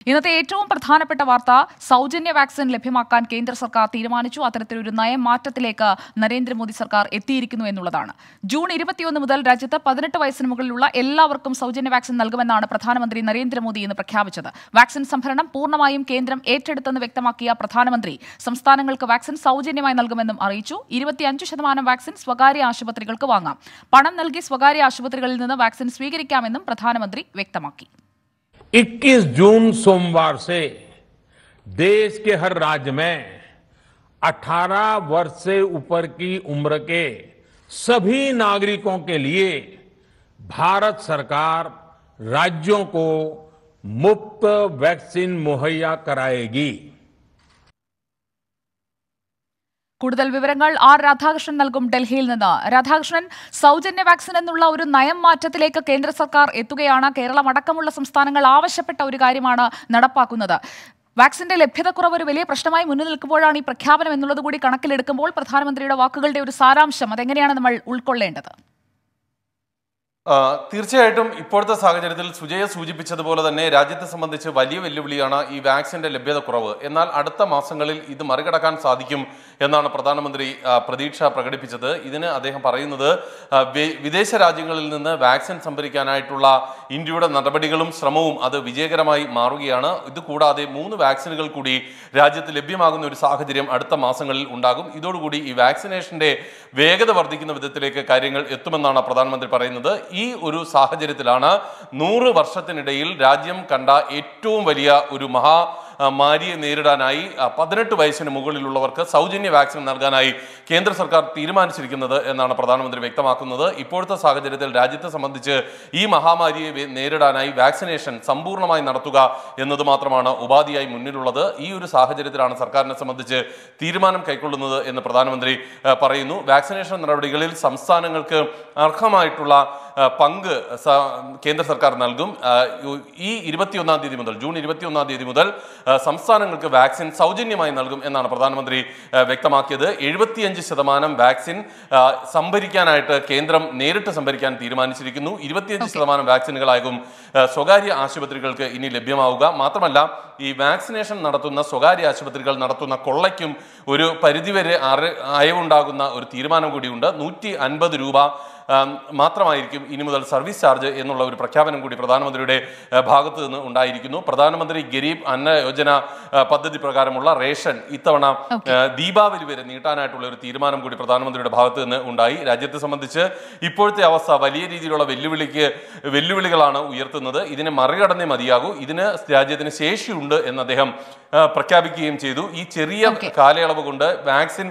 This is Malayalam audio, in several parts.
ഇന്നത്തെ ഏറ്റവും പ്രധാനപ്പെട്ട വാർത്ത സൗജന്യ വാക്സിൻ ലഭ്യമാക്കാൻ കേന്ദ്ര സർക്കാർ തീരുമാനിച്ചു അത്തരത്തിലൊരു നയമാറ്റത്തിലേക്ക് നരേന്ദ്രമോദി സർക്കാർ എത്തിയിരിക്കുന്നു എന്നുള്ളതാണ് ജൂൺ ഇരുപത്തിയൊന്ന് മുതൽ രാജ്യത്ത് പതിനെട്ട് വയസ്സിന് മുകളിലുള്ള എല്ലാവർക്കും സൗജന്യ വാക്സിൻ നൽകുമെന്നാണ് പ്രധാനമന്ത്രി നരേന്ദ്രമോദി ഇന്ന് പ്രഖ്യാപിച്ചത് വാക്സിൻ സംഭരണം പൂർണ്ണമായും കേന്ദ്രം ഏറ്റെടുത്തെന്ന് വ്യക്തമാക്കിയ പ്രധാനമന്ത്രി സംസ്ഥാനങ്ങൾക്ക് വാക്സിൻ സൗജന്യമായി നൽകുമെന്നും അറിയിച്ചു ഇരുപത്തിയഞ്ച് ശതമാനം വാക്സിൻ സ്വകാര്യ ആശുപത്രികൾക്ക് വാങ്ങാം പണം നൽകി സ്വകാര്യ ആശുപത്രികളിൽ നിന്ന് വാക്സിൻ സ്വീകരിക്കാമെന്നും പ്രധാനമന്ത്രി വ്യക്തമാക്കി 21 जून सोमवार से देश के हर राज्य में 18 वर्ष से ऊपर की उम्र के सभी नागरिकों के लिए भारत सरकार राज्यों को मुफ्त वैक्सीन मुहैया कराएगी കൂടുതൽ വിവരങ്ങൾ ആർ രാധാകൃഷ്ണൻ നൽകും ഡൽഹിയിൽ നിന്ന് രാധാകൃഷ്ണൻ സൗജന്യ വാക്സിൻ എന്നുള്ള ഒരു നയം മാറ്റത്തിലേക്ക് കേന്ദ്ര സർക്കാർ എത്തുകയാണ് കേരളം അടക്കമുള്ള സംസ്ഥാനങ്ങൾ ആവശ്യപ്പെട്ട ഒരു കാര്യമാണ് നടപ്പാക്കുന്നത് വാക്സിന്റെ ലഭ്യതക്കുറവ് ഒരു വലിയ പ്രശ്നമായി മുന്നിൽ നിൽക്കുമ്പോഴാണ് ഈ പ്രഖ്യാപനം എന്നുള്ളത് കൂടി കണക്കിലെടുക്കുമ്പോൾ പ്രധാനമന്ത്രിയുടെ വാക്കുകളുടെ ഒരു സാരാംശം അതെങ്ങനെയാണ് നമ്മൾ ഉൾക്കൊള്ളേണ്ടത് ആ, തീർച്ചയായിട്ടും ഇപ്പോഴത്തെ സാഹചര്യത്തിൽ സുജയ സൂചിപ്പിച്ചതുപോലെ തന്നെ രാജ്യത്തെ സംബന്ധിച്ച് വലിയ വെല്ലുവിളിയാണ് ഈ വാക്സിന്റെ ലഭ്യത കുറവ് എന്നാൽ അടുത്ത മാസങ്ങളിൽ ഇത് മറികടക്കാൻ സാധിക്കും എന്നാണ് പ്രധാനമന്ത്രി ആ, പ്രതീക്ഷ പ്രകടിപ്പിച്ചത് ഇതിന് അദ്ദേഹം പറയുന്നത് ആ, വി- വിദേശ രാജ്യങ്ങളിൽ നിന്ന് വാക്സിൻ സംഭരിക്കാനായിട്ടുള്ള ഇന്ത്യയുടെ നടപടികളും ശ്രമവും അത് വിജയകരമായി മാറുകയാണ് ഇത് കൂടാതെ മൂന്ന് വാക്സിനുകൾ കൂടി രാജ്യത്ത് ലഭ്യമാകുന്ന ഒരു സാഹചര്യം അടുത്ത മാസങ്ങളിൽ ഉണ്ടാകും ഇതോടുകൂടി ഈ വാക്സിനേഷന്റെ വേഗത വർദ്ധിക്കുന്ന വിധത്തിലേക്ക് കാര്യങ്ങൾ എത്തുമെന്നാണ് പ്രധാനമന്ത്രി പറയുന്നത് ഈ ഒരു സാഹചര്യത്തിലാണ് നൂറ് വർഷത്തിനിടയിൽ രാജ്യം കണ്ട ഏറ്റവും വലിയ ഒരു മഹാ ആ, മാരിയെ നേരിടാനായി ആ, പതിനെട്ട് വയസ്സിന് മുകളിലുള്ളവർക്ക് സൗജന്യ വാക്സിൻ നൽകാനായി കേന്ദ്ര സർക്കാർ തീരുമാനിച്ചിരിക്കുന്നത് എന്നാണ് പ്രധാനമന്ത്രി വ്യക്തമാക്കുന്നത് ഇപ്പോഴത്തെ സാഹചര്യത്തിൽ രാജ്യത്തെ സംബന്ധിച്ച് ഈ മഹാമാരിയെ വേ- നേരിടാനായി വാക്സിനേഷൻ സമ്പൂർണ്ണമായി നടത്തുക എന്നത് മാത്രമാണ് ഉപാധിയായി മുന്നിലുള്ളത് ഈ ഒരു സാഹചര്യത്തിലാണ് സർക്കാരിനെ സംബന്ധിച്ച് തീരുമാനം കൈക്കൊള്ളുന്നത് എന്ന് പ്രധാനമന്ത്രി ആ, പറയുന്നു വാക്സിനേഷൻ നടപടികളിൽ സംസ്ഥാനങ്ങൾക്ക് അർഹമായിട്ടുള്ള ആ, പങ്ക് സ- കേന്ദ്ര സർക്കാർ നൽകും ആ, യു- ഈ ഇരുപത്തിയൊന്നാം തീയതി മുതൽ ജൂൺ ഇരുപത്തിയൊന്നാം തീയതി മുതൽ ആ, സംസ്ഥാനങ്ങൾക്ക് വാക്സിൻ സൗജന്യമായി നൽകും എന്നാണ് പ്രധാനമന്ത്രി ആ, വ്യക്തമാക്കിയത് എഴുപത്തിയഞ്ച് ശതമാനം വാക്സിൻ ആ, സംഭരിക്കാനായിട്ട് കേന്ദ്രം നേരിട്ട് സംഭരിക്കാൻ തീരുമാനിച്ചിരിക്കുന്നു ഇരുപത്തിയഞ്ച് ശതമാനം വാക്സിനുകളാകും ആ, സ്വകാര്യ ആശുപത്രികൾക്ക് ഇനി ലഭ്യമാവുക മാത്രമല്ല ഈ വാക്സിനേഷൻ നടത്തുന്ന സ്വകാര്യ ആശുപത്രികൾ നടത്തുന്ന കൊള്ളയ്ക്കും ഒരു പരിധിവരെ അറി- അയവുണ്ടാകുന്ന ഒരു തീരുമാനം കൂടിയുണ്ട് നൂറ്റി അൻപത് രൂപ ആം, മാത്രമായിരിക്കും ഇനി മുതൽ സർവീസ് ചാർജ് എന്നുള്ള ഒരു പ്രഖ്യാപനം കൂടി പ്രധാനമന്ത്രിയുടെ ആ, ഭാഗത്ത് നിന്ന് ഉണ്ടായിരിക്കുന്നു പ്രധാനമന്ത്രി ഗരീബ് അന്ന യോജന ആ, പദ്ധതി പ്രകാരമുള്ള റേഷൻ ഇത്തവണ ആ, ദീപാവലി വരെ നീട്ടാനായിട്ടുള്ള ഒരു തീരുമാനം കൂടി പ്രധാനമന്ത്രിയുടെ ഭാഗത്ത് നിന്ന് ഉണ്ടായി രാജ്യത്തെ സംബന്ധിച്ച് ഇപ്പോഴത്തെ അവസ്ഥ വലിയ രീതിയിലുള്ള വെല്ലുവിളിക്ക് വെല്ലുവിളികളാണ് ഉയർത്തുന്നത് ഇതിനെ മറികടന്നേ മതിയാകൂ ഇതിന് രാജ്യത്തിന് ശേഷിയുണ്ട് എന്ന് അദ്ദേഹം ആ, പ്രഖ്യാപിക്കുകയും ചെയ്തു ഈ ചെറിയ Okay. കാലയളവ് കൊണ്ട് വാക്സിൻ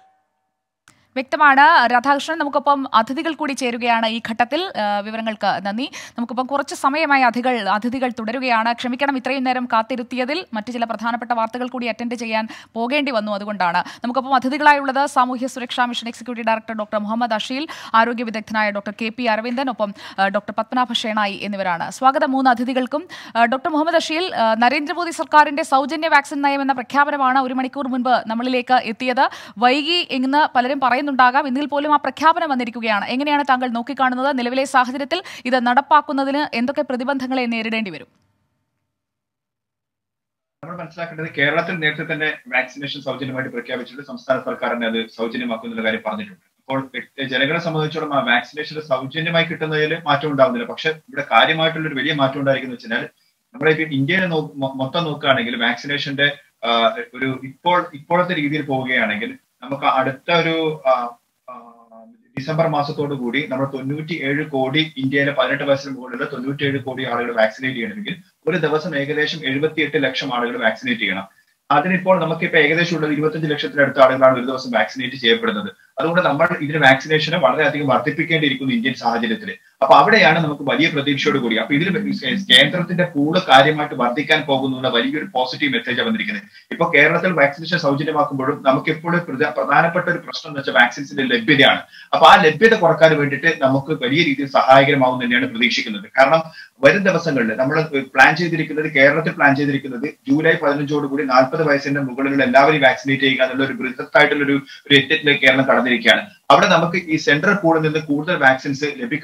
വ്യക്തമാണ് രാധാകൃഷ്ണൻ നമുക്കൊപ്പം അതിഥികൾ കൂടി ചേരുകയാണ് ഈ ഘട്ടത്തിൽ ആ, വിവരങ്ങൾക്ക് നന്ദി നമുക്കിപ്പം കുറച്ച് സമയമായി അതിഥികൾ അതിഥികൾ തുടരുകയാണ് ക്ഷമിക്കണം ഇത്രയും നേരം കാത്തിരുത്തിയതിൽ മറ്റു ചില പ്രധാനപ്പെട്ട വാർത്തകൾ കൂടി അറ്റൻഡ് ചെയ്യാൻ പോകേണ്ടി വന്നു അതുകൊണ്ടാണ് നമുക്കൊപ്പം അതിഥികളായുള്ളത് സാമൂഹ്യ സുരക്ഷാ mission executive director doctor Muhammad Asheel ആരോഗ്യ വിദഗ്ധനായ ഡോക്ടർ കെ പി അരവിന്ദൻ ഒപ്പം ആ, ഡോക്ടർ പത്മനാഭ ഷേണായി എന്നിവരാണ് സ്വാഗതം മൂന്ന് അതിഥികൾക്കും ആ, ഡോക്ടർ മുഹമ്മദ് അഷീൽ ആ, നരേന്ദ്രമോദി സർക്കാരിന്റെ സൗജന്യ വാക്സിൻ നയം എന്ന പ്രഖ്യാപനമാണ് ഒരു മണിക്കൂർ മുൻപ് നമ്മളിലേക്ക് എത്തിയത് വൈകി എന്ന് പലരും പറയുന്നുണ്ടാകാം എന്നിൽ പോലും ആ പ്രഖ്യാപനം വന്നിരിക്കുകയാണ് എങ്ങനെയാണ് താങ്കൾ നോക്കിക്കാണുന്നത് നിലവിലെ സാഹചര്യത്തിൽ ഇത് നടപ്പാക്കുന്നതിന് എന്തൊക്കെ പ്രതിബന്ധങ്ങളെ നേരിടേണ്ടി വരും നമ്മൾ മനസ്സിലാക്കേണ്ടത് കേരളത്തിൽ നേരത്തെ തന്നെ വാക്സിനേഷൻ സൗജന്യമായിട്ട് പ്രഖ്യാപിച്ചിട്ട് സംസ്ഥാന സർക്കാർ തന്നെ അത് സൗജന്യമാക്കുന്ന കാര്യം പറഞ്ഞിട്ടുണ്ട് അപ്പോൾ വ്യക്തി- ജനങ്ങളെ സംബന്ധിച്ചിടത്തോളം ആ വാക്സിനേഷൻ സൗജന്യമായി കിട്ടുന്നതിൽ മാറ്റം ഉണ്ടാവുന്നില്ല പക്ഷെ ഇവിടെ കാര്യമായിട്ടുള്ള ഒരു വലിയ മാറ്റം ഉണ്ടായിരിക്കുന്ന വെച്ചാൽ നമ്മളെ ഇപ്പൊ ഇന്ത്യയിലെ നോ- മൊ- മൊത്തം നോക്കുകയാണെങ്കിൽ വാക്സിനേഷന്റെ ആ, ഒരു ഇപ്പോൾ ഇപ്പോഴത്തെ രീതിയിൽ പോവുകയാണെങ്കിൽ നമുക്ക് അടുത്ത ഒരു ആ, ആ, ഡിസംബർ മാസത്തോടു കൂടി നമ്മൾ തൊണ്ണൂറ്റി ഏഴ് കോടി ഇന്ത്യയിലെ പതിനെട്ട് വയസ്സിന് മുകളിലുള്ള തൊണ്ണൂറ്റി ഏഴ് കോടി ആളുകൾ വാക്സിനേറ്റ് ചെയ്യണമെങ്കിൽ ഒരു ദിവസം ഏകദേശം എഴുപത്തിയെട്ട് ലക്ഷം ആളുകൾ വാക്സിനേറ്റ് ചെയ്യണം അതിനിപ്പോൾ നമുക്കിപ്പോ ഏകദേശം ഉള്ളത് ഇരുപത്തഞ്ച് ലക്ഷത്തിനടുത്ത ആളുകളാണ് ഒരു ദിവസം വാക്സിനേറ്റ് ചെയ്യപ്പെടുന്നത് അതുകൊണ്ട് നമ്മൾ ഇതിന് വാക്സിനേഷനെ വളരെയധികം വർദ്ധിപ്പിക്കേണ്ടിയിരിക്കുന്നു ഇന്ത്യൻ സാഹചര്യത്തിൽ അപ്പൊ അവിടെയാണ് നമുക്ക് വലിയ പ്രതീക്ഷയോട് കൂടി അപ്പൊ ഇതിൽ കേന്ദ്രത്തിന്റെ പൂള് കാര്യമായിട്ട് വർദ്ധിക്കാൻ പോകുന്നുള്ള വലിയൊരു പോസിറ്റീവ് മെസ്സേജ് വന്നിരിക്കുന്നത് ഇപ്പൊ കേരളത്തിൽ വാക്സിനേഷൻ സൗജന്യമാക്കുമ്പോഴും നമുക്ക് എപ്പോഴും പ്രധ- പ്രധാനപ്പെട്ട ഒരു പ്രശ്നം എന്ന് വെച്ചാൽ വാക്സിൻസിന്റെ ലഭ്യതയാണ് അപ്പൊ ആ ലഭ്യത കുറക്കാൻ വേണ്ടിയിട്ട് നമുക്ക് വലിയ രീതിയിൽ സഹായകരമാവും തന്നെയാണ് പ്രതീക്ഷിക്കുന്നത് കാരണം വരും ദിവസങ്ങളിൽ നമ്മൾ പ്ലാൻ ചെയ്തിരിക്കുന്നത് കേരളത്തിൽ പ്ലാൻ ചെയ്തിരിക്കുന്നത് ജൂലൈ പതിനഞ്ചോടുകൂടി നാൽപ്പത് വയസ്സിന്റെ മുകളിലുള്ള എല്ലാവരെയും വാക്സിനേറ്റ് ചെയ്യുക എന്നുള്ള ഒരു ബൃഹത്തായിട്ടുള്ള ഒരു ഒരു യജ്ഞത്തിലേക്ക് കേരളം കടന്നിരിക്കുകയാണ് അവിടെ നമുക്ക് ഈ സെൻട്രൽ പൂളിൽ നിന്ന് കൂടുതൽ വാക്സിൻസ് ലഭിക്കുന്ന ഒരു സാഹചര്യം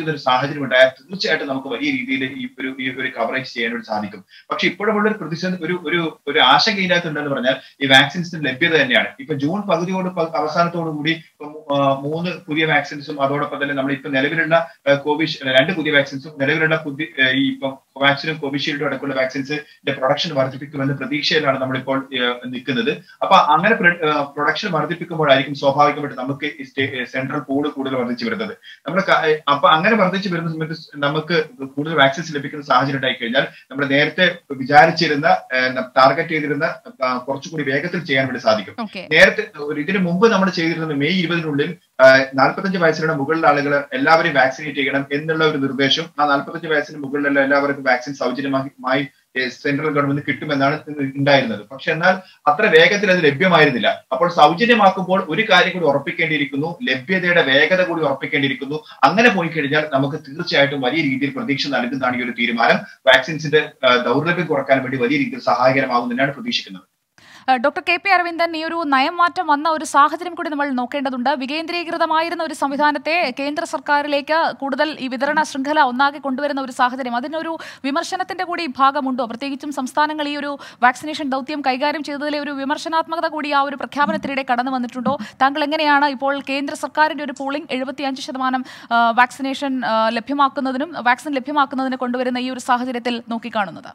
സാഹചര്യം ഉണ്ടായാൽ തീർച്ചയായിട്ടും നമുക്ക് വലിയ രീതിയിൽ ഈ ഒരു ഈ ഒരു കവറേജ് ചെയ്യാൻ വേണ്ടി സാധിക്കും പക്ഷെ ഇപ്പോഴുള്ള ഒരു പ്രതിസന്ധി ഒരു ഒരു ഒരു ആശങ്ക ഇതിനകത്തുണ്ടെന്ന് പറഞ്ഞാൽ ഈ വാക്സിൻസിന്റെ ലഭ്യത തന്നെയാണ് ഇപ്പൊ ജൂൺ പകുതിയോട് പ- അവസാനത്തോടു കൂടി ഇപ്പൊ മൂ- ആ, മൂന്ന് പുതിയ വാക്സിൻസും അതോടൊപ്പം തന്നെ നമ്മൾ ഇപ്പൊ നിലവിലുള്ള കോവിഷ് രണ്ട് പുതിയ വാക്സിൻസും നിലവിലുള്ള പുതിയ ആ, ഈ ഇപ്പം കോവാക്സിനും കോവിഷീൽഡും അടക്കമുള്ള വാക്സിൻസിന്റെ പ്രൊഡക്ഷൻ വർദ്ധിപ്പിക്കുമെന്ന പ്രതീക്ഷയിലാണ് നമ്മളിപ്പോൾ ആ, നിൽക്കുന്നത് അപ്പൊ അങ്ങനെ പ്രൊഡക്ഷൻ വർദ്ധിപ്പിക്കുമ്പോഴായിരിക്കും സ്വാഭാവികമായിട്ട് നമുക്ക് ഈ സ്റ്റേ- സെൻട്രൽ പൂള് കൂടുതൽ വർദ്ധിച്ചു വരുന്നത് നമ്മൾ അപ്പൊ അങ്ങനെ വർദ്ധിച്ചു വരുന്ന സമയത്ത് നമുക്ക് കൂടുതൽ വാക്സിൻസ് ലഭിക്കുന്ന സാഹചര്യം ഉണ്ടായി കഴിഞ്ഞാൽ നമ്മൾ നേരത്തെ വിചാരിച്ചിരുന്ന ടാർഗറ്റ് ചെയ്തിരുന്ന ആ, കുറച്ചുകൂടി വേഗത്തിൽ ചെയ്യാൻ വേണ്ടി സാധിക്കും ഓക്കെ നേരത്തെ ഒരു ഇതിനു മുമ്പ് നമ്മൾ ചെയ്തിരുന്നത് മെയ് ഇരുപതിനുള്ളിൽ നാൽപ്പത്തഞ്ച് വയസ്സിലുള്ള മുകളിലുള്ള ആളുകൾ എല്ലാവരെയും വാക്സിനേറ്റ് ചെയ്യണം എന്നുള്ള ഒരു നിർദ്ദേശം ആ നാൽപ്പത്തഞ്ച് വയസ്സിന് മുകളിലുള്ള എല്ലാവർക്കും വാക്സിൻ സൗജന്യമായി സെൻട്രൽ ഗവൺമെന്റ് കിട്ടുമെന്നാണ് ഉണ്ടായിരുന്നത് പക്ഷെ എന്നാൽ അത്ര വേഗത്തിൽ അത് ലഭ്യമായിരുന്നില്ല അപ്പോൾ സൗജന്യമാക്കുമ്പോൾ ഒരു കാര്യം കൂടി ഉറപ്പിക്കേണ്ടിയിരിക്കുന്നു ലഭ്യതയുടെ വേഗത കൂടി ഉറപ്പിക്കേണ്ടിയിരിക്കുന്നു അങ്ങനെ പോയി കഴിഞ്ഞാൽ നമുക്ക് തീർച്ചയായിട്ടും വലിയ രീതിയിൽ പ്രതീക്ഷ നൽകുന്നതാണ് ഈ ഒരു തീരുമാനം വാക്സിൻസിന്റെ ആ, ദൗർലഭ്യം കുറക്കാൻ വേണ്ടി വലിയ രീതിയിൽ സഹായകരമാകുമെന്നാണ് പ്രതീക്ഷിക്കുന്നത് ഏഹ് ഡോക്ടർ കെ പി അരവിന്ദൻ ഈ ഒരു നയംമാറ്റം വന്ന ഒരു സാഹചര്യം കൂടി നമ്മൾ നോക്കേണ്ടതുണ്ട് വികേന്ദ്രീകൃതമായിരുന്ന ഒരു സംവിധാനത്തെ കേന്ദ്ര സർക്കാരിലേക്ക് കൂടുതൽ ഈ വിതരണ ശൃംഖല ഒന്നാകെ കൊണ്ടുവരുന്ന ഒരു സാഹചര്യം അതിനൊരു വിമർശനത്തിന്റെ കൂടി ഭാഗമുണ്ടോ പ്രത്യേകിച്ചും സംസ്ഥാനങ്ങൾ ഈ ഒരു വാക്സിനേഷൻ ദൗത്യം കൈകാര്യം ചെയ്തതിലെ ഒരു വിമർശനാത്മകത കൂടി ആ ഒരു പ്രഖ്യാപനത്തിനിടെ കടന്നു വന്നിട്ടുണ്ടോ താങ്കൾ എങ്ങനെയാണ് ഇപ്പോൾ കേന്ദ്ര സർക്കാരിന്റെ ഒരു പോളിംഗ് എഴുപത്തിയഞ്ച് ശതമാനം ആ, വാക്സിനേഷൻ ആ, ലഭ്യമാക്കുന്നതിനും വാക്സിൻ ലഭ്യമാക്കുന്നതിന് കൊണ്ടുവരുന്ന ഈ ഒരു സാഹചര്യത്തിൽ നോക്കിക്കാണുന്നത്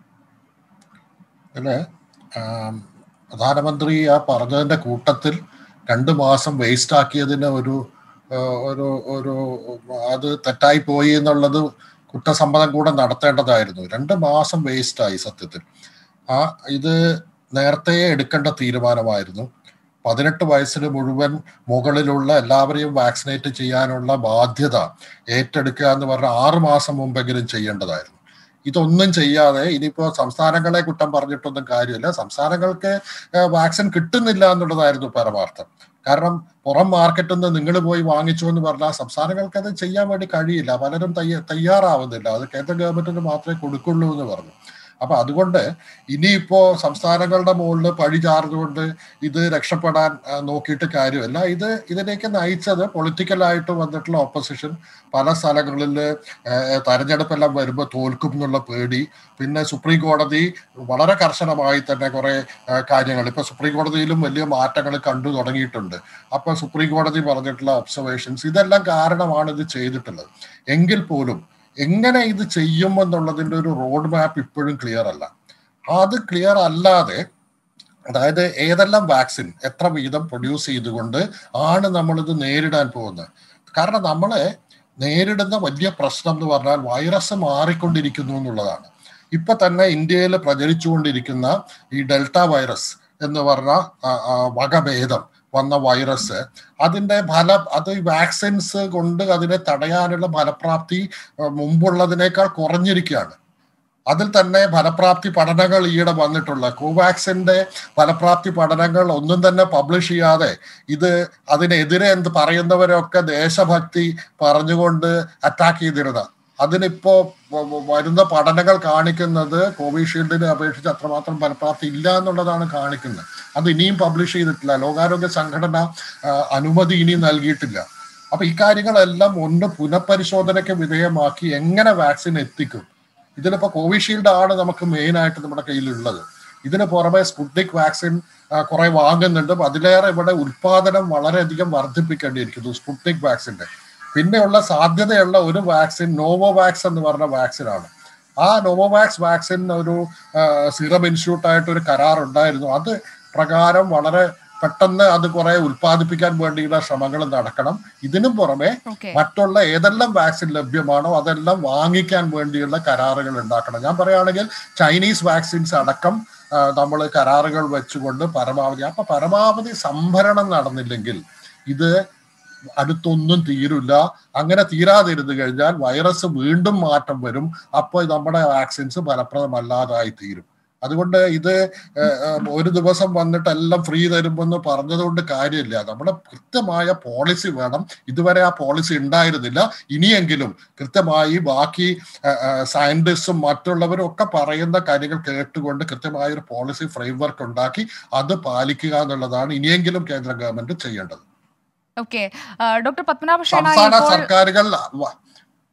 പിന്നെ ആം, പ്രധാനമന്ത്രി ആ പറഞ്ഞതിന്റെ കൂട്ടത്തിൽ രണ്ട് മാസം വേസ്റ്റ് ആക്കിയതിന് ഒരു ആ, ഒരു ഒരു അത് തെറ്റായി പോയി എന്നുള്ളത് കുറ്റസമ്മതം കൂടെ നടത്തേണ്ടതായിരുന്നു രണ്ട് മാസം വേസ്റ്റ് ആയി സത്യത്തിൽ ആ ഇത് നേരത്തെ എടുക്കേണ്ട തീരുമാനമായിരുന്നു പതിനെട്ട് വയസ്സിന് മുഴുവൻ മുകളിലുള്ള എല്ലാവരെയും വാക്സിനേറ്റ് ചെയ്യാനുള്ള ബാധ്യത ഏറ്റെടുക്കുക എന്ന് പറഞ്ഞ ആറ് മാസം മുമ്പെങ്കിലും ചെയ്യേണ്ടതായിരുന്നു ഇതൊന്നും ചെയ്യാതെ ഇനിയിപ്പോ സംസ്ഥാനങ്ങളെ കുറ്റം പറഞ്ഞിട്ടൊന്നും കാര്യമില്ല സംസ്ഥാനങ്ങൾക്ക് ഏഹ്, വാക്സിൻ കിട്ടുന്നില്ല എന്നുള്ളതായിരുന്നു പരമാർത്ഥം കാരണം പുറം മാർക്കറ്റിൽ നിന്ന് നിങ്ങൾ പോയി വാങ്ങിച്ചു എന്ന് പറഞ്ഞാൽ സംസ്ഥാനങ്ങൾക്ക് അത് ചെയ്യാൻ വേണ്ടി കഴിയില്ല പലരും തയ്യ തയ്യാറാവുന്നില്ല അത് കേന്ദ്ര ഗവൺമെന്റിന് മാത്രമേ കൊടുക്കുള്ളൂ എന്ന് പറഞ്ഞു അപ്പൊ അതുകൊണ്ട് ഇനിയിപ്പോ സംസ്ഥാനങ്ങളുടെ മുകളിൽ പഴി ചാർന്നുകൊണ്ട് ഇത് രക്ഷപ്പെടാൻ ആ, നോക്കിയിട്ട് കാര്യമില്ല ഇത് ഇതിലേക്ക് നയിച്ചത് പൊളിറ്റിക്കലായിട്ട് വന്നിട്ടുള്ള ഓപ്പോസിഷൻ പല സ്ഥലങ്ങളിൽ തെരഞ്ഞെടുപ്പെല്ലാം വരുമ്പോൾ തോൽക്കും എന്നുള്ള പേടി പിന്നെ സുപ്രീം കോടതി വളരെ കർശനമായി തന്നെ കുറെ കാര്യങ്ങൾ ഇപ്പൊ സുപ്രീം കോടതിയിലും വലിയ മാറ്റങ്ങൾ കണ്ടു തുടങ്ങിയിട്ടുണ്ട് അപ്പൊ സുപ്രീം കോടതി പറഞ്ഞിട്ടുള്ള ഒബ്സർവേഷൻസ് ഇതെല്ലാം കാരണമാണ് ഇത് ചെയ്തിട്ടുള്ളത് എങ്കിൽ പോലും എങ്ങനെ ഇത് ചെയ്യുമെന്നുള്ളതിന്റെ ഒരു റോഡ് മാപ്പ് ഇപ്പോഴും ക്ലിയർ അല്ല അത് ക്ലിയർ അല്ലാതെ അതായത് ഏതെല്ലാം വാക്സിൻ എത്ര വീതം പ്രൊഡ്യൂസ് ചെയ്തുകൊണ്ട് ആണ് നമ്മളിത് നേരിടാൻ പോകുന്നത് കാരണം നമ്മള് നേരിടുന്ന വലിയ പ്രശ്നം എന്ന് പറഞ്ഞാൽ വൈറസ് മാറിക്കൊണ്ടിരിക്കുന്നു എന്നുള്ളതാണ് ഇപ്പൊ തന്നെ ഇന്ത്യയിൽ പ്രചരിച്ചുകൊണ്ടിരിക്കുന്ന ഈ ഡെൽറ്റ വൈറസ് എന്ന് പറഞ്ഞ ആ, ആ, വകഭേദം വന്ന വൈറസ് അതിന്റെ ഫല അത് വാക്സിൻസ് കൊണ്ട് അതിനെ തടയാനുള്ള ഫലപ്രാപ്തി ആ, മുമ്പുള്ളതിനേക്കാൾ കുറഞ്ഞിരിക്കുകയാണ് അതിൽ തന്നെ ഫലപ്രാപ്തി പഠനങ്ങൾ ഈയിടെ വന്നിട്ടുള്ള കോവാക്സിന്റെ ഫലപ്രാപ്തി പഠനങ്ങൾ ഒന്നും തന്നെ പബ്ലിഷ് ചെയ്യാതെ ഇത് അതിനെതിരെ എന്ത് പറയുന്നവരൊക്കെ ദേശഭക്തി പറഞ്ഞുകൊണ്ട് അറ്റാക്ക് ചെയ്തിരുന്ന അതിനിപ്പോ വ- വ- വരുന്ന പഠനങ്ങൾ കാണിക്കുന്നത് കോവിഷീൽഡിനെ അപേക്ഷിച്ച് അത്രമാത്രം ഫലപ്രാപ്തി ഇല്ല എന്നുള്ളതാണ് കാണിക്കുന്നത് അത് ഇനിയും പബ്ലിഷ് ചെയ്തിട്ടില്ല ലോകാരോഗ്യ സംഘടന ആ, അനുമതി ഇനിയും നൽകിയിട്ടില്ല അപ്പൊ ഈ കാര്യങ്ങളെല്ലാം ഒന്ന് പുനഃപരിശോധനയ്ക്ക് വിധേയമാക്കി എങ്ങനെ വാക്സിൻ എത്തിക്കും ഇതിലിപ്പോ കോവിഷീൽഡ് ആണ് നമുക്ക് മെയിൻ ആയിട്ട് നമ്മുടെ കയ്യിലുള്ളത് ഇതിന് പുറമെ സ്പുട്നിക് വാക്സിൻ കുറെ വാങ്ങുന്നുണ്ട് അതിലേറെ ഇവിടെ ഉൽപാദനം വളരെയധികം വർദ്ധിപ്പിക്കേണ്ടിയിരിക്കുന്നു സ്പുട്നിക് വാക്സിന്റെ പിന്നെയുള്ള സാധ്യതയുള്ള ഒരു വാക്സിൻ നോവോവാക്സ് എന്ന് പറഞ്ഞ വാക്സിനാണ് ആ നോവോവാക്സ് വാക്സിൻ ഒരു സീറം ഇൻസ്റ്റിറ്റ്യൂട്ട് ആയിട്ട് ഒരു കരാർ ഉണ്ടായിരുന്നു അത് പ്രകാരം വളരെ പെട്ടെന്ന് അത് കുറെ ഉൽപ്പാദിപ്പിക്കാൻ വേണ്ടിയുള്ള ശ്രമങ്ങൾ നടക്കണം ഇതിനും പുറമെ ഓക്കെ മറ്റുള്ള ഏതെല്ലാം വാക്സിൻ ലഭ്യമാണോ അതെല്ലാം വാങ്ങിക്കാൻ വേണ്ടിയുള്ള കരാറുകൾ ഉണ്ടാക്കണം ഞാൻ പറയുകയാണെങ്കിൽ ചൈനീസ് വാക്സിൻസ് അടക്കം നമ്മൾ കരാറുകൾ വെച്ചുകൊണ്ട് പരമാവധി അപ്പൊ പരമാവധി സംഭരണം നടന്നില്ലെങ്കിൽ ഇത് അടുത്തൊന്നും തീരില്ല അങ്ങനെ തീരാതിരുന്നു കഴിഞ്ഞാൽ വൈറസ് വീണ്ടും മാറ്റം വരും അപ്പോൾ നമ്മുടെ വാക്സിൻസ് ഫലപ്രദമല്ലാതായി തീരും അതുകൊണ്ട് ഇത് ഏഹ്, ഏഹ്, ഒരു ദിവസം വന്നിട്ട് എല്ലാം ഫ്രീ തരുമെന്ന് പറഞ്ഞതുകൊണ്ട് കാര്യമില്ല നമ്മുടെ കൃത്യമായ പോളിസി വേണം ഇതുവരെ ആ പോളിസി ഉണ്ടായിരുന്നില്ല ഇനിയെങ്കിലും കൃത്യമായി ബാക്കി സയന്റിസ്റ്റും മറ്റുള്ളവരും ഒക്കെ പറയുന്ന കാര്യങ്ങൾ കേട്ടുകൊണ്ട് കൃത്യമായ ഒരു പോളിസി ഫ്രെയിംവർക്ക് ഉണ്ടാക്കി അത് പാലിക്കുക എന്നുള്ളതാണ് ഇനിയെങ്കിലും കേന്ദ്ര ഗവൺമെന്റ് ചെയ്യേണ്ടത് ഓക്കെ ഡോക്ടർ പത്മനാഭ ഷേണായി സംസ്ഥാന ഇപ്പോൾ സർക്കാരുകൾ വ-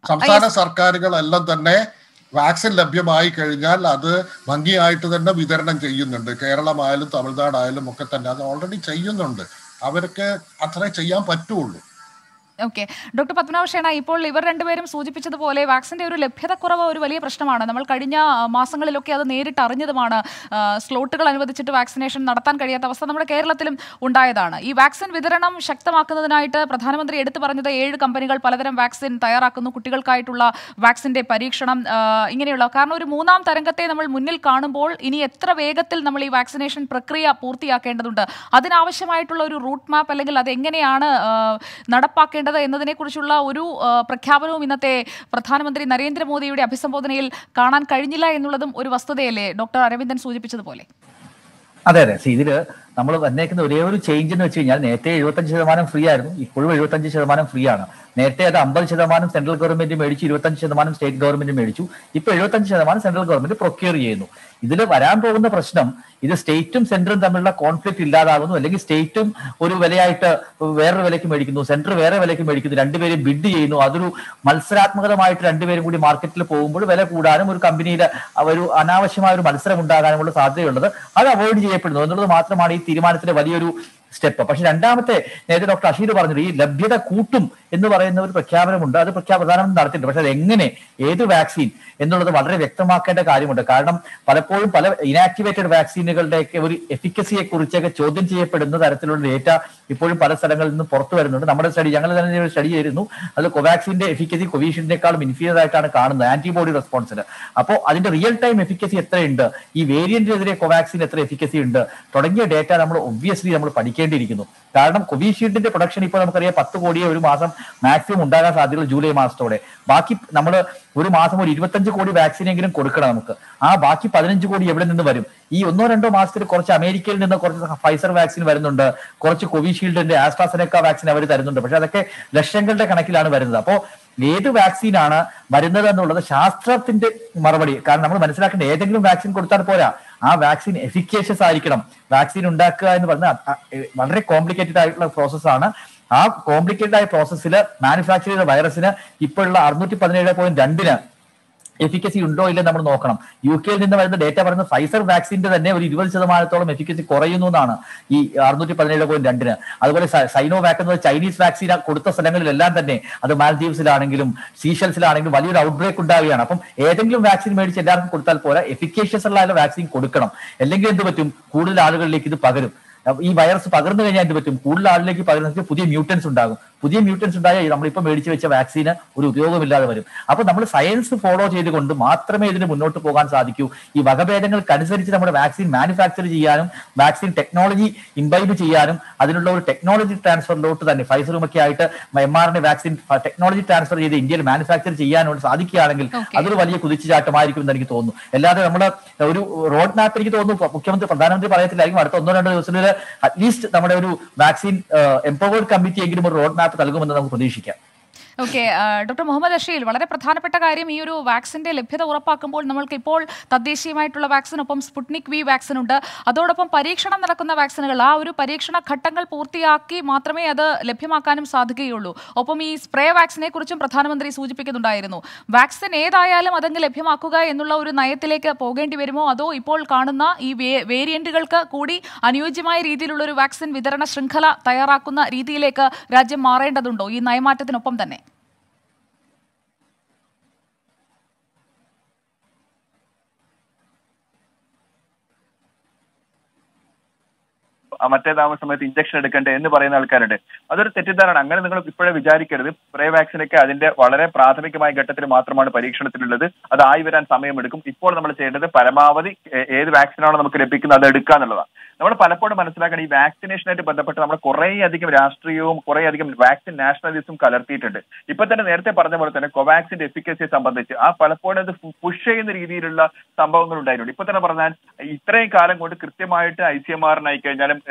സംസ്ഥാന സർക്കാരുകളെല്ലാം തന്നെ വാക്സിൻ ലഭ്യമായി കഴിഞ്ഞാൽ അത് ഭംഗിയായിട്ട് തന്നെ വിതരണം ചെയ്യുന്നുണ്ട് കേരളമായാലും തമിഴ്നാടായാലും ഒക്കെ തന്നെ അത് ഓൾറെഡി ചെയ്യുന്നുണ്ട് അവർക്ക് അത്രേ ചെയ്യാൻ പറ്റുള്ളൂ ഓക്കെ ഡോക്ടർ പത്മനാഭ ഇപ്പോൾ ഇവർ രണ്ടുപേരും സൂചിപ്പിച്ചതുപോലെ വാക്സിന്റെ ഒരു ലഭ്യതക്കുറവ് ഒരു വലിയ പ്രശ്നമാണ് നമ്മൾ കഴിഞ്ഞ ആ, മാസങ്ങളിലൊക്കെ അത് നേരിട്ട് അറിഞ്ഞതുമാണ് ആ, സ്ലോട്ടുകൾ അനുവദിച്ചിട്ട് വാക്സിനേഷൻ നടത്താൻ കഴിയാത്ത അവസ്ഥ നമ്മുടെ കേരളത്തിലും ഉണ്ടായതാണ് ഈ വാക്സിൻ വിതരണം ശക്തമാക്കുന്നതിനായിട്ട് പ്രധാനമന്ത്രി എടുത്തു പറഞ്ഞത് ഏഴ് കമ്പനികൾ പലതരം വാക്സിൻ തയ്യാറാക്കുന്നു കുട്ടികൾക്കായിട്ടുള്ള വാക്സിന്റെ പരീക്ഷണം ആ, ഇങ്ങനെയുള്ള കാരണം ഒരു മൂന്നാം തരംഗത്തെ നമ്മൾ മുന്നിൽ കാണുമ്പോൾ ഇനി എത്ര വേഗത്തിൽ നമ്മൾ ഈ വാക്സിനേഷൻ പ്രക്രിയ പൂർത്തിയാക്കേണ്ടതുണ്ട് അതിനാവശ്യമായിട്ടുള്ള ഒരു റൂട്ട് മാപ്പ് അല്ലെങ്കിൽ അത് എങ്ങനെയാണ് ആ, നടപ്പാക്കേണ്ടത് എന്നതിനെക്കുറിച്ചുള്ള ഒരു ആ, പ്രഖ്യാപനവും ഇന്നത്തെ പ്രധാനമന്ത്രി നരേന്ദ്രമോദിയുടെ അഭിസംബോധനയിൽ കാണാൻ കഴിഞ്ഞില്ല എന്നുള്ളതും ഒരു വസ്തുതയല്ലേ ഡോക്ടർ അരവിന്ദൻ സൂചിപ്പിച്ചതുപോലെ അതെ അതെ സി ഇതില് നമ്മൾ വന്നേക്കുന്ന ഒരേ ഒരു ചേഞ്ച് എന്ന് വെച്ച് കഴിഞ്ഞാൽ നേരത്തെ എഴുപത്തഞ്ച് ശതമാനം ഫ്രീ ആയിരുന്നു ഇപ്പോഴും എഴുപത്തഞ്ച് ശതമാനം ഫ്രീ ആണ് നേരത്തെ അത് അമ്പത് ശതമാനം സെൻട്രൽ ഗവൺമെന്റ് മേടിച്ചു ഇരുപത്തഞ്ച് ശതമാനം സ്റ്റേറ്റ് ഗവൺമെന്റ് മേടിച്ചു ഇപ്പൊ എഴുപത്തഞ്ച് ശതമാനം സെൻട്രൽ ഗവൺമെന്റ് പ്രൊക്യൂർ ചെയ്യുന്നു ഇതിൽ വരാൻ പോകുന്ന പ്രശ്നം ഇത് സ്റ്റേറ്റും സെൻട്രലും തമ്മിലുള്ള കോൺഫ്ലിക്ട് ഇല്ലാതാകുന്നു അല്ലെങ്കിൽ സ്റ്റേറ്റും ഒരു വിലയായിട്ട് വേറൊരു വിലയ്ക്ക് മേടിക്കുന്നു സെൻട്രൽ വേറെ വിലയ്ക്ക് മേടിക്കുന്നു രണ്ടുപേരും ബിഡ് ചെയ്യുന്നു അതൊരു മത്സരാത്മകമായിട്ട് രണ്ടുപേരും കൂടി മാർക്കറ്റിൽ പോകുമ്പോൾ വില കൂടാനും ഒരു കമ്പനിയിൽ ഒരു അനാവശ്യമായ ഒരു മത്സരം ഉണ്ടാകാനുമുള്ള സാധ്യതയുള്ളത് അത് അവോയ്ഡ് ചെയ്യപ്പെടുന്നു എന്നുള്ളത് മാത്രമാണ് ഈ തീരുമാനത്തിന്റെ വലിയൊരു സ്റ്റെപ്പ് പക്ഷെ രണ്ടാമത്തെ നേരത്തെ ഡോക്ടർ അഷീർ പറഞ്ഞത് ഈ ലഭ്യത കൂട്ടും എന്ന് പറയുന്ന ഒരു പ്രഖ്യാപനമുണ്ട് അത് പ്രഖ്യാ പ്രധാനമന്ത്രി നടത്തിയിട്ടുണ്ട് പക്ഷെ അത് എങ്ങനെ ഏത് വാക്സിൻ എന്നുള്ളത് വളരെ വ്യക്തമാക്കേണ്ട കാര്യമുണ്ട് കാരണം പലപ്പോഴും പല ഇനാക്ടിവേറ്റഡ് വാക്സിനുകളുടെയൊക്കെ ഒരു എഫിക്കസിയെ കുറിച്ചൊക്കെ ചോദ്യം ചെയ്യപ്പെടുന്ന തരത്തിലുള്ള ഡേറ്റ ഇപ്പോഴും പല സ്ഥലങ്ങളിൽ നിന്ന് പുറത്തു വരുന്നുണ്ട് നമ്മുടെ സ്റ്റഡി ഞങ്ങൾ തന്നെ ഒരു സ്റ്റഡി ചെയ്തിരുന്നു അതിൽ കൊവാക്സിന്റെ എഫിക്കസി കൊവീഷീൽഡിനേക്കാളും ഇൻഫീരിയർ ആയിട്ടാണ് കാണുന്നത് ആന്റിബോഡി റെസ്പോൺസിൽ അപ്പോൾ അതിന്റെ റിയൽ ടൈം എഫിക്കസി എത്രയുണ്ട് ഈ വേരിയന്റിനെതിരെ കൊവാക്സിൻ എത്ര എഫിക്കസി ഉണ്ട് തുടങ്ങിയ ഡേറ്റ നമ്മൾ ഒബ്വിയസ്ലി നമ്മൾ പഠിക്കേണ്ടിയിരിക്കുന്നു കാരണം കോവിഷീൽഡിന്റെ പ്രൊഡക്ഷൻ ഇപ്പോൾ നമുക്കറിയാം പത്ത് കോടിയെ ഒരു മാസം മാക്സിമം ഉണ്ടാകാൻ സാധ്യതയുള്ള ജൂലൈ മാസത്തോടെ ബാക്കി നമ്മൾ ഒരു മാസം ഒരു ഇരുപത്തഞ്ച് കോടി വാക്സിനെങ്കിലും കൊടുക്കണം നമുക്ക് ആ ബാക്കി പതിനഞ്ച് കോടി എവിടെ നിന്ന് വരും ഈ ഒന്നോ രണ്ടോ മാസത്തിൽ കുറച്ച് അമേരിക്കയിൽ നിന്ന് കുറച്ച് ഫൈസർ വാക്സിൻ വരുന്നുണ്ട് കുറച്ച് കോവിഷീൽഡിന്റെ ആസ്ട്രാസെനക്ക വാക്സിൻ അവർ തരുന്നുണ്ട് പക്ഷെ അതൊക്കെ ലക്ഷങ്ങളുടെ കണക്കിലാണ് വരുന്നത് അപ്പോൾ ഏത് വാക്സിനാണ് വരുന്നത് എന്നുള്ളത് ശാസ്ത്രത്തിന്റെ മറുപടി കാരണം നമ്മൾ മനസ്സിലാക്കേണ്ട ഏതെങ്കിലും വാക്സിൻ കൊടുത്താൽ പോരാ ആ വാക്സിൻ എഫിക്കേഷ്യസ് ആയിരിക്കണം വാക്സിൻ ഉണ്ടാക്കുക എന്ന് പറഞ്ഞാൽ അ- അ- വളരെ കോംപ്ലിക്കേറ്റഡ് ആയിട്ടുള്ള പ്രോസസ്സാണ് ആ കോംപ്ലിക്കേറ്റഡ് ആയ പ്രോസസ്സിൽ മാനുഫാക്ചർ ചെയ്ത വൈറസിന് ഇപ്പോഴുള്ള അറുന്നൂറ്റി പതിനേഴ് പോയിന്റ് രണ്ടിന് എഫിക്കസി ഉണ്ടോ ഇല്ല നമ്മൾ നോക്കണം യു കെയിൽ നിന്ന് വരുന്ന ഡേറ്റ പറയുന്നത് ഫൈസർ വാക്സിന്റെ തന്നെ ഒരു ഇരുപത് ശതമാനത്തോളം എഫിക്കസി കുറയുന്നു എന്നാണ് ഈ അറുന്നൂറ്റി പതിനേഴ് പോയിന്റ് രണ്ടിന് അതുപോലെ സ- സൈനോ വാക്ക് എന്നത് ചൈനീസ് വാക്സിൻ കൊടുത്ത സ്ഥലങ്ങളിലെല്ലാം തന്നെ അത് മാൽദീവ്സിലാണെങ്കിലും സീഷൽസിലാണെങ്കിലും വലിയൊരു ഔട്ട്ബ്രേക്ക് ഉണ്ടാവുകയാണ് അപ്പം ഏതെങ്കിലും വാക്സിൻ മേടിച്ച് എല്ലാവർക്കും കൊടുത്താൽ പോരാ എഫിക്കേഷ്യസ് ഉള്ള വാക്സിൻ കൊടുക്കണം അല്ലെങ്കിൽ എന്ത് പറ്റും കൂടുതൽ ആളുകളിലേക്ക് ഇത് പകരും അപ്പൊ ഈ വൈറസ് പകർന്നു കഴിഞ്ഞാൽ എന്ത് പറ്റും കൂടുതൽ ആളിലേക്ക് പകരുന്ന പുതിയ മ്യൂട്ടൻസ് ഉണ്ടാകും പുതിയ മ്യൂട്ടൻസ് ഉണ്ടായാൽ നമ്മളിപ്പോൾ മേടിച്ച് വെച്ച വാക്സിന് ഒരു ഉപയോഗമില്ലാതെ വരും അപ്പൊ നമ്മൾ സയൻസ് ഫോളോ ചെയ്തുകൊണ്ട് മാത്രമേ ഇതിന് മുന്നോട്ട് പോകാൻ സാധിക്കൂ ഈ വകഭേദങ്ങൾക്കനുസരിച്ച് നമ്മുടെ വാക്സിൻ മാനുഫാക്ചർ ചെയ്യാനും വാക്സിൻ ടെക്നോളജി ഇംബൈബ് ചെയ്യാനും അതിനുള്ള ഒരു ടെക്നോളജി ട്രാൻസ്ഫറിലോട്ട് തന്നെ ഫൈസറും ഒക്കെ ആയിട്ട് M R N vaccine technology transfer ചെയ്ത് ഇന്ത്യയിൽ മാനുഫാക്ചർ ചെയ്യാനോട് സാധിക്കുകയാണെങ്കിൽ Okay. അതൊരു വലിയ കുതിച്ചുചാട്ടമായിരിക്കും എന്ന് എനിക്ക് തോന്നുന്നു അല്ലാതെ നമ്മുടെ ഒരു റോഡ് മാപ്പ് എനിക്ക് തോന്നുന്നു മുഖ്യമന്ത്രി പ്രധാനമന്ത്രി പറയത്തില്ലായിരിക്കും അടുത്ത ഒന്നോ രണ്ടോ ദിവസത്തിൽ അറ്റ്ലീസ്റ്റ് നമ്മുടെ ഒരു വാക്സിൻ എംപവേർഡ് കമ്മിറ്റി എങ്കിലും ഒരു റോഡ് മാപ്പ് നൽകുമെന്ന് നമുക്ക് പ്രതീക്ഷിക്കാം ഓക്കെ ഡോക്ടർ മുഹമ്മദ് അഷീൽ വളരെ പ്രധാനപ്പെട്ട കാര്യം ഈ ഒരു വാക്സിന്റെ ലഭ്യത ഉറപ്പാക്കുമ്പോൾ നമ്മൾക്ക് ഇപ്പോൾ തദ്ദേശീയമായിട്ടുള്ള വാക്സിൻ ഒപ്പം സ്പുട്നിക് വി വാക്സിൻ ഉണ്ട് അതോടൊപ്പം പരീക്ഷണം നടക്കുന്ന വാക്സിനുകൾ ആ ഒരു പരീക്ഷണ ഘട്ടങ്ങൾ പൂർത്തിയാക്കി മാത്രമേ അത് ലഭ്യമാക്കാനും സാധിക്കുകയുള്ളൂ ഒപ്പം ഈ സ്പ്രേ വാക്സിനെ കുറിച്ചും പ്രധാനമന്ത്രി സൂചിപ്പിക്കുന്നുണ്ടായിരുന്നു വാക്സിൻ ഏതായാലും അതങ്ങ് ലഭ്യമാക്കുക എന്നുള്ള ഒരു നയത്തിലേക്ക് പോകേണ്ടി വരുമോ അതോ ഇപ്പോൾ കാണുന്ന ഈ വേ- വേരിയന്റുകൾക്ക് കൂടി അനുയോജ്യമായ രീതിയിലുള്ള ഒരു വാക്സിൻ വിതരണ ശൃംഖല തയ്യാറാക്കുന്ന രീതിയിലേക്ക് രാജ്യം മാറേണ്ടതുണ്ടോ ഈ നയമാറ്റത്തിനൊപ്പം തന്നെ ആ മറ്റേതാവുന്ന സമയത്ത് ഇഞ്ചക്ഷൻ എടുക്കണ്ടേ എന്ന് പറയുന്ന ആൾക്കാരുണ്ട് അതൊരു തെറ്റിദ്ധാരണ അങ്ങനെ നിങ്ങൾ ഇപ്പോഴേ വിചാരിക്കരുത് സ്പ്രേ വാക്സിനൊക്കെ അതിന്റെ വളരെ പ്രാഥമികമായ ഘട്ടത്തിൽ മാത്രമാണ് പരീക്ഷണത്തിലുള്ളത് അത് ആയി വരാൻ സമയമെടുക്കും ഇപ്പോൾ നമ്മൾ ചെയ്യേണ്ടത് പരമാവധി ഏ- ഏത് വാക്സിനാണോ നമുക്ക് ലഭിക്കുന്നത് അത് എടുക്കുക എന്നുള്ളതാണ് നമ്മൾ പലപ്പോഴും മനസ്സിലാക്കണം ഈ വാക്സിനേഷനായിട്ട് ബന്ധപ്പെട്ട് നമ്മൾ കുറേ അധികം രാഷ്ട്രീയവും കുറേ അധികം വാക്സിൻ നാഷണലിസവും കലർത്തിയിട്ടുണ്ട് ഇപ്പൊ തന്നെ നേരത്തെ പറഞ്ഞ പോലെ തന്നെ കൊവാക്സിന്റെ എഫിക്കസിയെ സംബന്ധിച്ച് ആ പലപ്പോഴും അത് പുഷ് ചെയ്യുന്ന രീതിയിലുള്ള സംഭവങ്ങൾ ഉണ്ടായിട്ടുണ്ട് ഇപ്പൊ തന്നെ പറഞ്ഞാൽ ഇത്രയും കാലം കൊണ്ട് കൃത്യമായിട്ട് ഐ സി എം ആറിനായി കഴിഞ്ഞാലും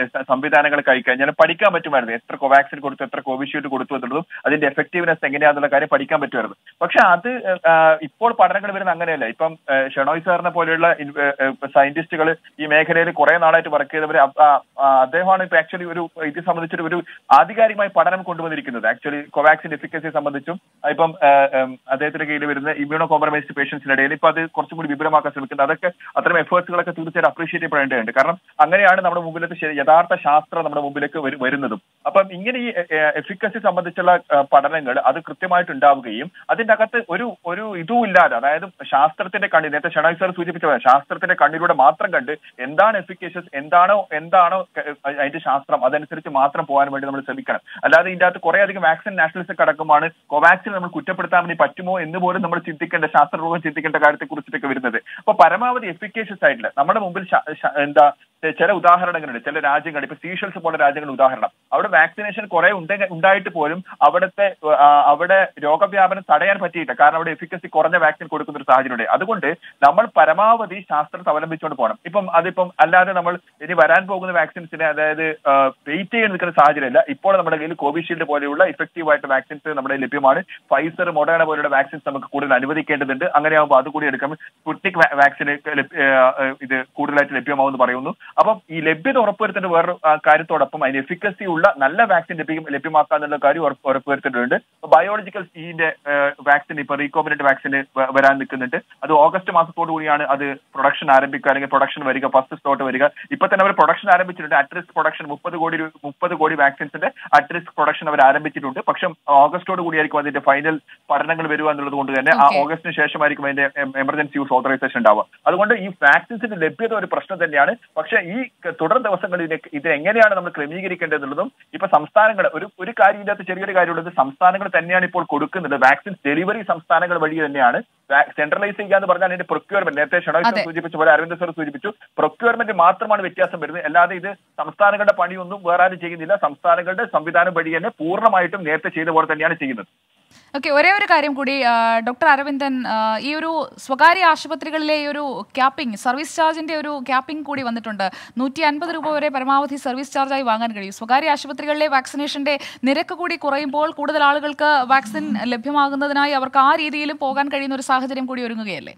സ- സംവിധാനങ്ങൾ കഴിഞ്ഞാൽ പഠിക്കാൻ പറ്റുമായിരുന്നു എത്ര കോവാക്സിൻ കൊടുത്തു എത്ര കോവിഷീൽഡ് കൊടുത്തു എന്നുള്ളതും അതിന്റെ എഫക്റ്റീവ്നെസ് എങ്ങനെയാണെന്നുള്ള കാര്യം പഠിക്കാൻ പറ്റുമായിരുന്നു പക്ഷെ അത് ആ, ഇപ്പോൾ പഠനങ്ങൾ വരുന്ന അങ്ങനെയല്ല ഇപ്പം ആ, ഷെണോയ് സാറിനെ പോലെയുള്ള സയന്റിസ്റ്റുകൾ ഈ മേഖലയിൽ കുറെ നാളായിട്ട് വർക്ക് ചെയ്തവർ അദ്ദേഹമാണ് ഇപ്പൊ ആക്ച്വലി ഒരു ഇത് സംബന്ധിച്ചൊരു ഒരു ആധികാരികമായ പഠനം കൊണ്ടുവന്നിരിക്കുന്നത് ആക്ച്വലി കോവാക്സിൻ എഫിക്കസി സംബന്ധിച്ചും ആ, ഇപ്പം ആ, ഉം, അദ്ദേഹത്തിന്റെ കീഴിൽ വരുന്ന ഇമ്മ്യൂണോ കോംപ്രമൈസ്ഡ് പേഷ്യൻസിനിടയിൽ ഇപ്പൊ അത് കുറച്ചും കൂടി വിപുലമാക്കാൻ ശ്രമിക്കുന്നത് അതൊക്കെ അത്തരം എഫേർട്സുകളൊക്കെ തീർച്ചയായിട്ടും അപ്രീഷിയേറ്റ് ചെയ്യപ്പെടേണ്ടതുണ്ട് കാരണം അങ്ങനെയാണ് നമ്മുടെ മുമ്പിലത്തെ ശരി- യഥാർത്ഥ ശാസ്ത്രം നമ്മുടെ മുമ്പിലേക്ക് വരു- വരുന്നതും അപ്പം ഇങ്ങനെ ഈ എഫിക്കസി സംബന്ധിച്ചുള്ള ആ, പഠനങ്ങൾ അത് കൃത്യമായിട്ട് ഉണ്ടാവുകയും അതിന്റെ അകത്ത് ഒരു ഒരു ഇതും ഇല്ലാതെ അതായത് ശാസ്ത്രത്തിന്റെ കണ്ണിൽ നേരത്തെ ഷണായി സാർ സൂചിപ്പിച്ച പോലെ ശാസ്ത്രത്തിന്റെ കണ്ണിലൂടെ മാത്രം കണ്ട് എന്താണ് എഫിക്കേഷ്യസ് എന്താണോ എന്താണോ ക- അതിന്റെ ശാസ്ത്രം അതനുസരിച്ച് മാത്രം പോകാൻ വേണ്ടി നമ്മൾ ശ്രമിക്കണം അല്ലാതെ ഇതിന്റെ അകത്ത് കുറെ അധികം വാക്സിൻ നാഷണലിസ്റ്റ് അടക്കമാണ് കോവാക്സിൻ നമ്മൾ കുറ്റപ്പെടുത്താൻ വേണ്ടി പറ്റുമോ എന്ന് പോലും നമ്മൾ ചിന്തിക്കേണ്ട ശാസ്ത്രപൂർവ്വം ചിന്തിക്കേണ്ട കാര്യത്തെ കുറിച്ചിട്ടൊക്കെ വരുന്നത് അപ്പൊ പരമാവധി എഫിക്കേഷ്യസ് ആയിട്ടില്ല നമ്മുടെ മുമ്പിൽ ശ- ശ- എന്താ ചില ഉദാഹരണങ്ങളുണ്ട് ചില രാജ്യങ്ങൾ ഇപ്പൊ സീഷൽസ് പോലെ രാജ്യങ്ങൾ ഉദാഹരണം അവിടെ വാക്സിനേഷൻ കുറെ ഉണ്ടെ- ഉണ്ടായിട്ട് പോലും അവിടുത്തെ ആ, അവിടെ രോഗവ്യാപനം തടയാൻ പറ്റിയില്ല കാരണം അവിടെ എഫിക്കസി കുറഞ്ഞ വാക്സിൻ കൊടുക്കുന്ന ഒരു സാഹചര്യമുണ്ട് അതുകൊണ്ട് നമ്മൾ പരമാവധി ശാസ്ത്രത്തെ അവലംബിച്ചുകൊണ്ട് പോകണം ഇപ്പം അതിപ്പം അല്ലാതെ നമ്മൾ ഇനി വരാൻ പോകുന്ന വാക്സിൻസിനെ അതായത് വെയിറ്റ് ചെയ്ത് നിൽക്കുന്ന സാഹചര്യമല്ല ഇപ്പോൾ നമ്മുടെ കയ്യിൽ കോവിഷീൽഡ് പോലെയുള്ള ഇഫക്റ്റീവ് ആയിട്ട് വാക്സിൻസ് നമ്മുടെ ലഭ്യമാണ് ഫൈസർ മൊഡേണ പോലെയുള്ള വാക്സിൻസ് നമുക്ക് കൂടുതൽ അനുവദിക്കേണ്ടതുണ്ട് അങ്ങനെയാകുമ്പോൾ അതുകൂടി എടുക്കാം സ്പുട്നിക് വാക്സിന് ഇത് കൂടുതലായിട്ട് ലഭ്യമാവുമെന്ന് പറയുന്നു അപ്പം ഈ ലഭ്യത ഉറപ്പുവരുത്തേണ്ട വേറൊരു ആ, കാര്യത്തോടൊപ്പം അതിന് എഫിക്കസി ഉള്ള നല്ല വാക്സിൻ ലഭ്യം ലഭ്യമാക്കാന്നുള്ള കാര്യം ഉറപ്പ് ഉറപ്പുവരുത്തേണ്ടതുണ്ട് ബയോളജിക്കൽ ഇതിന്റെ വാക്സിൻ ഇപ്പൊ റീകോമിനന്റ് വാക്സിന് വരാൻ നിൽക്കുന്നുണ്ട് അത് ഓഗസ്റ്റ് മാസത്തോടു കൂടിയാണ് അത് പ്രൊഡക്ഷൻ ആരംഭിക്കുക അല്ലെങ്കിൽ പ്രൊഡക്ഷൻ വരിക ഫസ്റ്റ് സ്ലോട്ട് വരിക ഇപ്പൊ തന്നെ അവർ പ്രൊഡക്ഷൻ ആരംഭിച്ചിട്ടുണ്ട് അറ്റ് പ്രൊഡക്ഷൻ മുപ്പത് കോടി രൂ- മുപ്പത് കോടി വാക്സിൻസിന്റെ അറ്റ് പ്രൊഡക്ഷൻ അവർ ആരംഭിച്ചിട്ടുണ്ട് പക്ഷെ ഓഗസ്റ്റോട് കൂടിയായിരിക്കും അതിന്റെ ഫൈനൽ പഠനങ്ങൾ വരിക എന്നുള്ളത് കൊണ്ട് തന്നെ ആ Okay. ഓഗസ്റ്റിന് ശേഷമായിരിക്കും അതിന്റെ എമർജൻസി യൂസ് ഓതറൈസേഷൻ ഉണ്ടാവുക അതുകൊണ്ട് ഈ വാക്സിൻസിന്റെ ലഭ്യത ഒരു പ്രശ്നം തന്നെയാണ് പക്ഷെ ഈ ക- തുടർ ദിവസങ്ങളിൽ ഇതിനെ ഇത് എങ്ങനെയാണ് നമ്മൾ ക്രമീകരിക്കേണ്ടത് എന്നുള്ളതും ഇപ്പൊ സംസ്ഥാനങ്ങൾ ഒരു ഒരു കാര്യം ഇതിനകത്ത് ചെറിയൊരു കാര്യമുള്ളത് സംസ്ഥാനങ്ങൾ തന്നെയാണ് ഇപ്പോൾ കൊടുക്കുന്നത് വാക്സിൻ ഡെലിവറി സംസ്ഥാനങ്ങൾ വഴി തന്നെയാണ് സെൻട്രലൈസ് ചെയ്യുക എന്ന് പറഞ്ഞാൽ അതിന്റെ പ്രൊക്യൂർമെന്റ് നേരത്തെ ഷണോയ് അതെ. സൂചിപ്പിച്ച പോലെ അരവിന്ദ് സർ സൂചിപ്പിച്ചു പ്രൊക്യൂർമെന്റ് മാത്രമാണ് വ്യത്യാസം വരുന്നത് അല്ലാതെ ഇത് സംസ്ഥാനങ്ങളുടെ പണിയൊന്നും വേറെ ആരും ചെയ്യുന്നില്ല സംസ്ഥാനങ്ങളുടെ സംവിധാനം വഴി തന്നെ പൂർണ്ണമായിട്ടും നേരത്തെ ചെയ്ത പോലെ തന്നെയാണ് ചെയ്യുന്നത് ഓക്കെ ഒരേ ഒരു കാര്യം കൂടി ആ, ഡോക്ടർ അരവിന്ദൻ ആ, ഈ ഒരു സ്വകാര്യ ആശുപത്രികളിലെ ഈ ഒരു ക്യാപ്പിംഗ് സർവീസ് ചാർജിന്റെ ഒരു ക്യാപ്പിംഗ് കൂടി വന്നിട്ടുണ്ട് നൂറ്റി അൻപത് രൂപ വരെ പരമാവധി സർവീസ് ചാർജായി വാങ്ങാൻ കഴിയും സ്വകാര്യ ആശുപത്രികളിലെ വാക്സിനേഷന്റെ നിരക്ക് കൂടി കുറയുമ്പോൾ കൂടുതൽ ആളുകൾക്ക് വാക്സിൻ ലഭ്യമാകുന്നതിനായി അവർക്ക് ആ രീതിയിലും പോകാൻ കഴിയുന്ന ഒരു സാഹചര്യം കൂടി ഒരുങ്ങുകയല്ലേ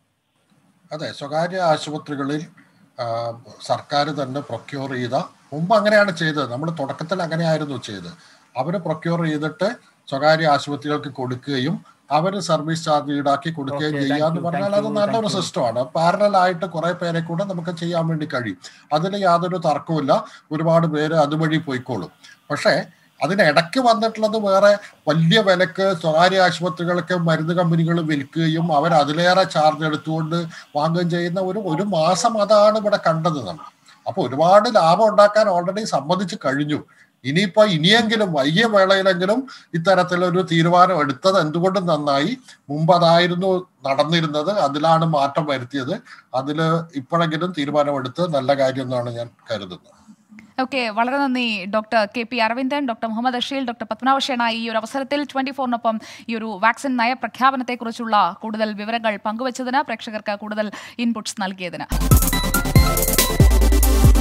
അതെ സ്വകാര്യ ആശുപത്രികളിൽ ആ, സർക്കാർ തന്നെ പ്രൊക്യൂർ ചെയ്ത മുമ്പ് അങ്ങനെയാണ് ചെയ്തത് നമ്മൾ തുടക്കത്തിൽ അങ്ങനെയായിരുന്നു ചെയ്തത് അവർ പ്രൊക്യൂർ ചെയ്തിട്ട് സ്വകാര്യ ആശുപത്രികൾക്ക് കൊടുക്കുകയും അവർ സർവീസ് ചാർജ് ഈടാക്കി കൊടുക്കുകയും Okay, thank ചെയ്യാന്ന് you, പറഞ്ഞാൽ thank അത് you, നല്ലൊരു thank you. സിസ്റ്റമാണ് പാരലായിട്ട് കുറെ പേരെ കൂടെ നമുക്ക് ചെയ്യാൻ വേണ്ടി കഴിയും അതിൽ യാതൊരു തർക്കവുമില്ല ഒരുപാട് പേര് അതുവഴി പോയിക്കോളും പക്ഷേ അതിനിടയ്ക്ക് വന്നിട്ടുള്ളത് വേറെ വലിയ വിലക്ക് സ്വകാര്യ ആശുപത്രികളൊക്കെ മരുന്ന് കമ്പനികൾ വിൽക്കുകയും അവർ അതിലേറെ ചാർജ് എടുത്തുകൊണ്ട് വാങ്ങുകയും ചെയ്യുന്ന ഒരു ഒരു മാസം അതാണ് ഇവിടെ കണ്ടത് നമ്മൾ അപ്പൊ ഒരുപാട് ലാഭം ഉണ്ടാക്കാൻ ഓൾറെഡി സമ്മതിച്ചു കഴിഞ്ഞു ഇനിയിപ്പോ ഇനിയെങ്കിലും വൈകിയ വേളയിലെങ്കിലും ഇത്തരത്തിലൊരു തീരുമാനം എടുത്തത് എന്തുകൊണ്ടും നന്നായി മുമ്പ് അതായിരുന്നു നടന്നിരുന്നത് അതിലാണ് മാറ്റം വരുത്തിയത് അതിൽ ഇപ്പോഴെങ്കിലും തീരുമാനമെടുത്തത് നല്ല കാര്യം എന്നാണ് ഞാൻ കരുതുന്നത് ഓക്കെ വളരെ നന്ദി doctor K P Aravindan doctor Muhammad Asheel doctor Padmanabha ഈ ഒരു അവസരത്തിൽ ട്വന്റി ഫോറിനൊപ്പം ഈ ഒരു വാക്സിൻ നയപ്രഖ്യാപനത്തെക്കുറിച്ചുള്ള കൂടുതൽ വിവരങ്ങൾ പങ്കുവച്ചതിന് പ്രേക്ഷകർക്ക് കൂടുതൽ ഇൻപുട്സ് നൽകിയതിന്